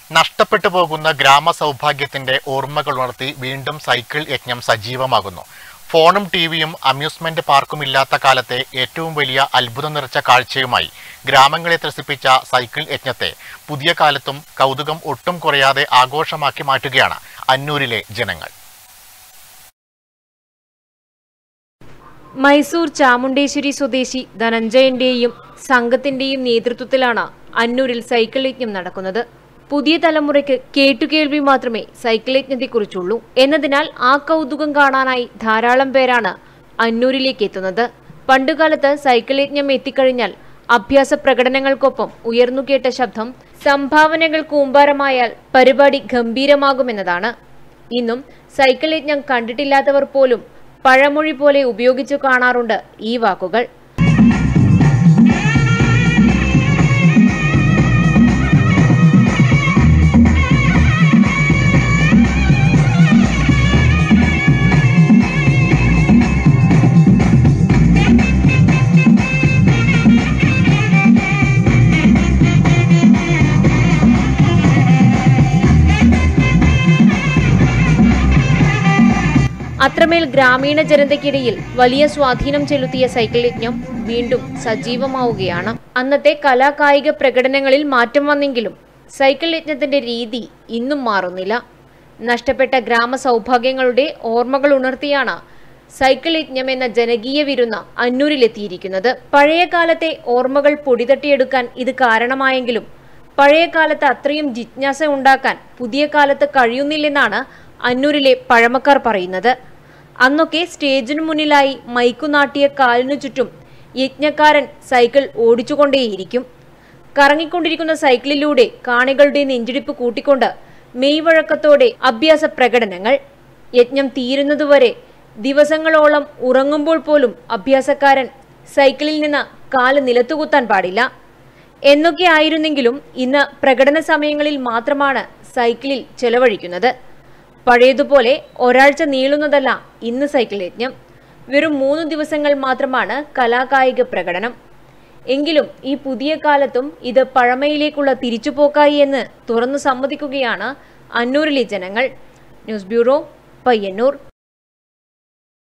നഷ്ടപ്പെട്ടു പോകുന്ന ഗ്രാമ സൗഭാഗ്യത്തിന്റെ ഓർമ്മകൾ ഉണർത്തി വീണ്ടും സൈക്കിൾ യജ്ഞം സജീവമാകുന്നു ഫോണും ടിവിയും അമ്യൂസ്മെന്റ് പാർക്കും ഇല്ലാത്ത കാലത്തെ ഏറ്റവും വലിയ അത്ഭുതം നിറച്ച കാഴ്ചയുമായി ഗ്രാമങ്ങളെ ത്രസിപ്പിച്ച സൈക്കിൾ യജ്ഞത്തെ പുതിയ കാലത്തും കൗതുകം ഒട്ടും കുറയാതെ ആഘോഷമാക്കി മാറ്റുകയാണ് അന്നൂരിലെ ജനങ്ങൾ മൈസൂർ ചാമുണ്ടേശ്വരി സ്വദേശി ധനഞ്ജയന്റെയും സംഘത്തിന്റെയും നേതൃത്വത്തിലാണ് അന്നൂരിൽ സൈക്കിൾ യജ്ഞം നടക്കുന്നത് പുതിയ തലമുറയ്ക്ക് കേട്ടുകേൾവി മാത്രമേ സൈക്കിൾ യജ്ഞത്തെക്കുറിച്ചുള്ളൂ എന്നതിനാൽ ആ കൗതുകം കാണാനായി ധാരാളം പേരാണ് അന്നൂരിലേക്ക് എത്തുന്നത് പണ്ടുകാലത്ത് സൈക്കിൾ യജ്ഞം എത്തിക്കഴിഞ്ഞാൽ അഭ്യാസ പ്രകടനങ്ങൾക്കൊപ്പം ഉയർന്നുകേട്ട ശബ്ദം സംഭാവനകൾ കൂമ്പാരമായാൽ പരിപാടി ഗംഭീരമാകുമെന്നതാണ് ഇന്നും സൈക്കിൾ യജ്ഞം കണ്ടിട്ടില്ലാത്തവർ പോലും പഴമൊഴി പോലെ ഉപയോഗിച്ചു കാണാറുണ്ട് ഈ വാക്കുകൾ അത്രമേൽ ഗ്രാമീണ ജനതയ്ക്കിടയിൽ വലിയ സ്വാധീനം ചെലുത്തിയ സൈക്കിൾ യജ്ഞം വീണ്ടും സജീവമാവുകയാണ് അന്നത്തെ കലാകായിക പ്രകടനങ്ങളിൽ മാറ്റം വന്നെങ്കിലും സൈക്കിൾ യജ്ഞത്തിന്റെ രീതി ഇന്നും മാറുന്നില്ല നഷ്ടപ്പെട്ട ഗ്രാമ സൗഭാഗ്യങ്ങളുടെ ഓർമ്മകൾ ഉണർത്തിയാണ് സൈക്കിൾ യജ്ഞം എന്ന ജനകീയ വിരുന്ന അന്നൂരിലെത്തിയിരിക്കുന്നത് പഴയ കാലത്തെ ഓർമ്മകൾ പൊടിതട്ടിയെടുക്കാൻ ഇത് കാരണമായെങ്കിലും പഴയ കാലത്ത് അത്രയും ജിജ്ഞാസ ഉണ്ടാക്കാൻ പുതിയ കാലത്ത് കഴിയുന്നില്ലെന്നാണ് അന്നൂരിലെ പഴമക്കാർ പറയുന്നത് അന്നൊക്കെ സ്റ്റേജിനു മുന്നിലായി മൈക്കുനാട്ടിയ കാലിനു ചുറ്റും യജ്ഞക്കാരൻ സൈക്കിൾ ഓടിച്ചുകൊണ്ടേയിരിക്കും കറങ്ങിക്കൊണ്ടിരിക്കുന്ന സൈക്കിളിലൂടെ കാണികളുടെ നെഞ്ചിടിപ്പ് കൂട്ടിക്കൊണ്ട് മെയ്വഴക്കത്തോടെ അഭ്യാസ പ്രകടനങ്ങൾ യജ്ഞം തീരുന്നതുവരെ ദിവസങ്ങളോളം ഉറങ്ങുമ്പോൾ പോലും അഭ്യാസക്കാരൻ സൈക്കിളിൽ നിന്ന് കാല് നിലത്തുകുത്താൻ പാടില്ല എന്നൊക്കെ ആയിരുന്നെങ്കിലും ഇന്ന് പ്രകടന സമയങ്ങളിൽ മാത്രമാണ് സൈക്കിളിൽ ചെലവഴിക്കുന്നത് പഴയതുപോലെ ഒരാഴ്ച നീളുന്നതല്ല ഇന്ന് സൈക്കിൾ യജ്ഞം വെറും മൂന്ന് ദിവസങ്ങൾ മാത്രമാണ് കലാകായിക പ്രകടനം എങ്കിലും ഈ പുതിയ കാലത്തും ഇത് പഴമയിലേക്കുള്ള തിരിച്ചുപോക്കായി എന്ന് തുറന്നു സമ്മതിക്കുകയാണ് അന്നൂരിലെ ജനങ്ങൾ ന്യൂസ് ബ്യൂറോ പയ്യന്നൂർ